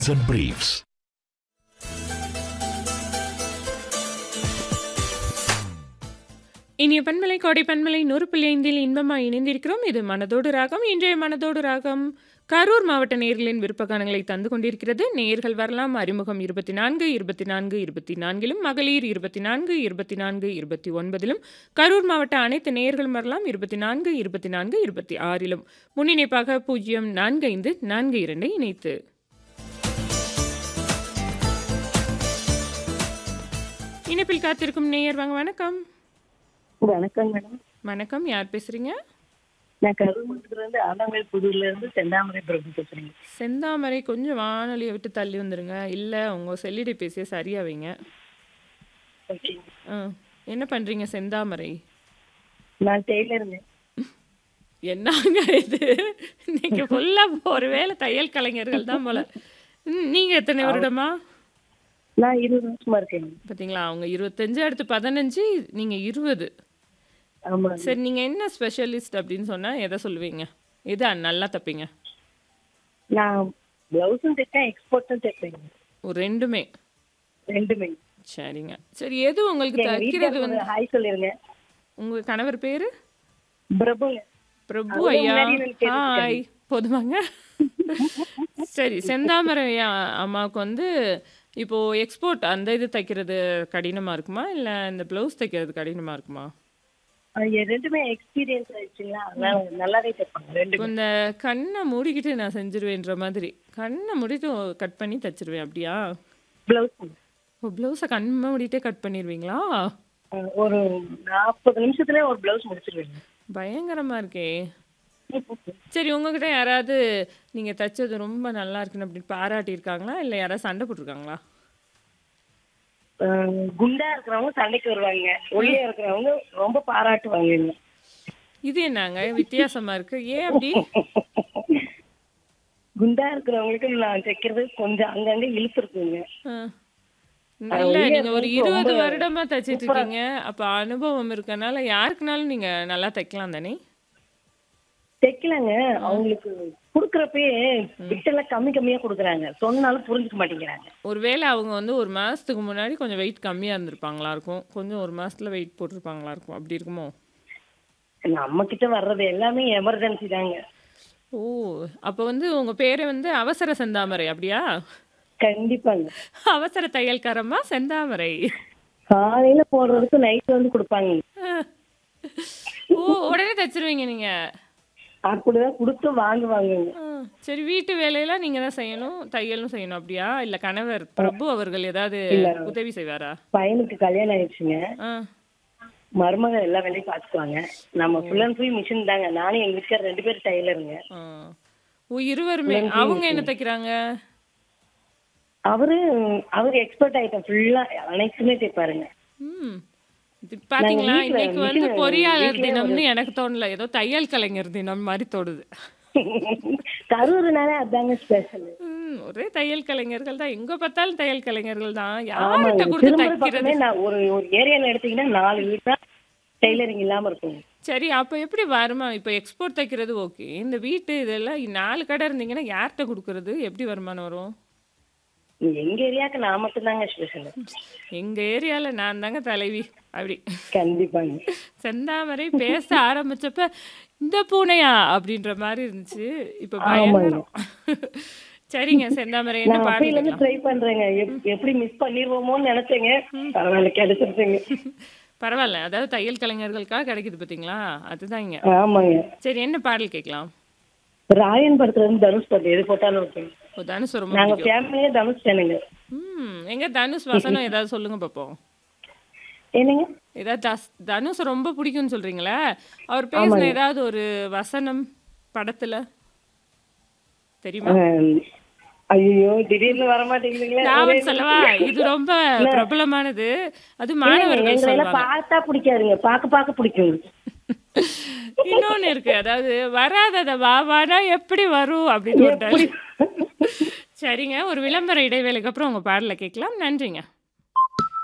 and briefs. இனிய பண்பலை கோடை பண்பலை நூறு புள்ளி ஐந்தில் இன்பமாய் இணைந்திருக்கிறோம் இது மனதோடு ராகம் இன்றைய மனதோடு ராகம் கரூர் மாவட்ட நேர்களின் விருப்பகானங்களை தந்து கொண்டிருக்கிறது நேர்கள் வரலாம் அறிமுகம் இருபத்தி நான்கு இருபத்தி நான்கு இருபத்தி நான்கிலும் மகளிர் இருபத்தி நான்கு இருபத்தி நான்கு இருபத்தி ஒன்பதிலும் கரூர் மாவட்ட அனைத்து நேர்களும் வரலாம் இருபத்தி நான்கு இருபத்தி நான்கு இருபத்தி ஆறிலும் முன்னிணைப்பாக பூஜ்ஜியம் நான்கு ஐந்து நான்கு இரண்டை இணைத்து இணைப்பில் காத்திருக்கும் நேயர் வாங்க வணக்கம் வணக்கம் மேடம் வணக்கம் யார் பேசுறீங்க நான் கருமத்துல இருந்து ஆலங்கல் புதூர்ல இருந்து செந்தாமரை பிரபு பேசுறேங்க செந்தாமரை கொஞ்சம் வானொலியை விட்டு தள்ளி வந்துருங்க இல்லை உங்கள் செல்லிடை பேசிய சரியா வைங்க ஓகே ஆ என்ன பண்ணுறீங்க செந்தாமரை நான் டெய்லருங்க என்னங்க இது நீங்கள் ஃபுல்லாக ஒரு வேளை தையல் கலைஞர்கள் தான் போல ம், நீங்க எத்தனை வருடமா நான் இருபது வருஷமா இருக்கேங்க பார்த்தீங்களா அவங்க இருபத்தஞ்சு அடுத்து பதினஞ்சு நீங்கள் இருபது ஆமா சரி நீங்கள் என்ன ஸ்பெஷலிஸ்ட் அப்படின்னு சொன்னால் எதை சொல்லுவீங்க எது நல்லா தப்பீங்க நான் பிளவுஸும் தைப்பேன் எக்ஸ்போர்ட்டும் தைப்பேங்க ஒரு ரெண்டுமே ரெண்டுமே சரிங்க சரி எது உங்களுக்கு எங்க தைக்கிறது வீட்டுல வந்து ஹாய் சொல்லிருங்க உங்கள் கணவர் பேர் பிரபுங்க பிரபு அவரு ஐயா முன்னாடி எனக்கு கேட்டுருக்காரு. ஹாய் போதுமாங்க சரி செந்தாமரை ஐயா அம்மாவுக்கு வந்து இப்போ எக்ஸ்போர்ட் அந்த இது தைக்கிறது கடினமா இருக்குமா இல்ல இந்த பிளவுஸ் தைக்கிறது கடினமா இருக்குமா அது ரெண்டுமே எக்ஸ்பீரியன்ஸ் ஆயிடுச்சுங்களா அதனால நல்லாவே தைப்பாங்க இப்போ ரெண்டுமே இந்த கண்ணை மூடிக்கிட்டு நான் செஞ்சிருவேன்ற மாதிரி கண்ணை மூடிட்டு கட் பண்ணி தச்சிருவேன் அப்படியா பிளவுஸ் ஓ ப்ளவுஸை கண் மூடிட்டே கட் பண்ணிடுவீங்களா ஒரு நாற்பது நிமிஷத்துல ஒரு பிளவுஸ் முடிச்சிருவேங்க பயங்கரமா இருக்கே சரி உங்ககிட்ட யாராவது நீங்க தைச்சது ரொம்ப நல்லா இருக்குன்னு அப்படி பாராட்டியிருக்காங்களா இல்லை யாராவது சண்டை போட்டிருக்காங்களா அஹ் குண்டா இருக்கிறவங்க சண்டைக்கு வருவாங்க ஒல்லியா இருக்கிறவங்க ரொம்ப பாராட்டுவாங்க இது என்னங்க வித்தியாசமா இருக்கு ஏன் அப்படி குண்டா இருக்கிறவங்களுக்கு நான் தைக்கிறது கொஞ்சம் அங்கங்க இழுத்து இருக்குங்க ஆ. அது இல்ல உண்மையா நீங்க ஒரு ரொம்ப இருபது வருடமா தைச்சிட்டு இருக்கீங்க அப்ப அனுபவம் இருக்கனால யாருக்குனாலும் நீங்க நல்லா தைக்கலாம் தானே தைக்கலாங்க அவங்களுக்கு குடுக்கறப்பயே பிட்டெல்லாம் கம்மி கம்மியா குடுக்குறாங்க சொன்னாலும் புரிஞ்சுக்க மாட்டேங்கிறாங்க ஒருவேளை அவங்க வந்து ஒரு மாசத்துக்கு முன்னாடி கொஞ்சம் வெயிட் கம்மியா இருந்திருப்பாங்களா இருக்கும் கொஞ்சம் ஒரு மாசத்துல வெயிட் போட்டிருப்பாங்களா இருக்கும் அப்படி இருக்குமோ நம்ம கிட்ட வர்றது எல்லாமே எமர்ஜென்சி தாங்க ஓ அப்ப வந்து உங்க பேரு வந்து அவசர செந்தாமரை அப்படியா கண்டிப்பாங்க அவசர தையல்காரமா செந்தாமரை காலையில போடுறதுக்கு நைட் வந்து கொடுப்பாங்க ஆ. ஓ உடனே தைச்சிருவீங்க நீங்க அப்படிதான் கொடுத்து வாங்குவாங்க ஆ, சரி வீட்டு வேலையெல்லாம் நீங்க தான் செய்யணும் தையலும் செய்யணும் அப்படியா இல்ல கணவர் பிரபு அவர்கள் ஏதாவது உதவி செய்வாரா பையனுக்கு கல்யாணம் ஆயிடுச்சுங்க ஆ மருமக எல்லா வேலையும் பாத்துக்குவாங்க நம்ம ஃபுல் அண்ட் ஃபுல் மிஷின் தாங்க நானும் எங்க வீட்டுக்கார ரெண்டு பேரும் டைலருங்க ஆ. ஓ இருவருமே அவங்க என்ன தைக்கிறாங்க அவரு அவரு எக்ஸ்பர்ட் ஆயிட்டோம் ஃபுல்லா அனைத்துமே தைப்பாருங்க ம் இது பாத்தீங்களா வீட்ல இன்னைக்கு வந்து machine பொறியாளர் வீட்லயே தினம்னு எனக்கு தோணல ஏதோ தையல் கலைஞர் தினம் மாதிரி தோணுது கரூர்னாலே அதாங்க ஸ்பெஷல் ம், ஒரே தையல் கலைஞர்கள் தான் எங்க பார்த்தாலும் தையல் கலைஞர்கள் தான் யார்கிட்ட ஆமாங்க கொடுத்து திரும்ப தைக்கிறது பக்கமே நான் ஒரு ஒரு ஏரியால எடுத்தீங்கன்னா நாலு வீடு தான் டெய்லரிங் இல்லாம இருக்குங்க சரி அப்ப எப்படி வருமானம் இப்போ எக்ஸ்போர்ட் தைக்கிறது ஓகே இந்த வீட்டு இதெல்லாம் நாலு கடை இருந்தீங்கன்னா யார்கிட்ட கொடுக்கறது எப்படி வருமானம் வரும் எங்க ஏரியாக்கு நான் மட்டும்தாங்க ஸ்பெஷல் எங்க ஏரியால நான் தாங்க தலைவி அப்படி கண்டிப்பாங்க செந்தாமரை பேச ஆரம்பிச்சப்ப இந்த பூனையா அப்படின்ற மாதிரி இருந்துச்சு இப்ப பயங்கரம் சரிங்க செந்தாமரை என்ன நான் அப்பையில பாடல இருந்து ட்ரை பண்றேங்க எப்- எப்படி மிஸ் பண்ணிருவோமோன்னு நினைச்சேங்க பரவாயில்ல கிடைச்சிருச்சுங்க பரவாயில்ல அதாவது தையல் கலைஞர்களுக்காக கிடைக்குது பாத்தீங்களா அதுதான் இங்க ஆமாங்க சரி என்ன பாடல் கேட்கலாம் ராயன் படத்துல இருந்து தனுஷ் பாட்டு எது போட்டாலும் ஓகே ஓ தனுஷ் ரொம்ப நாங்க பிடிக்கும் ஃபேமிலியே தனுஷ் தானுங்க ம் எங்க தனுஷ் வசனம் ஏதாவது சொல்லுங்க பாப்போம் என்னங்க ஏதாவது தஸ் தனுஷ் ரொம்ப பிடிக்கும்னு சொல்றீங்களே அவர் பேசின ஏதாவது ஒரு வசனம் படத்துல தெரியுமா ஐயோ திடீர்னு வர மாட்டேங்குதுங்களே நான் சொல்லவா இது ரொம்ப பிரபலமானது அது மாணவர்கள் எங்களை எல்லாம் சொல்லுவாங்க பார்த்தா பிடிக்காதுங்க பார்க்க பார்க்க பிடிக்கும் இன்னொன்னு இருக்கு அதாவது வராதத வா வானா எப்படி வரும் அப்படின்னு ஒரு dialogue. சரிங்க ஒரு விளம்பர இடைவேளைக்கு அப்புறம் உங்க பாடல கேட்கலாம் நன்றிங்க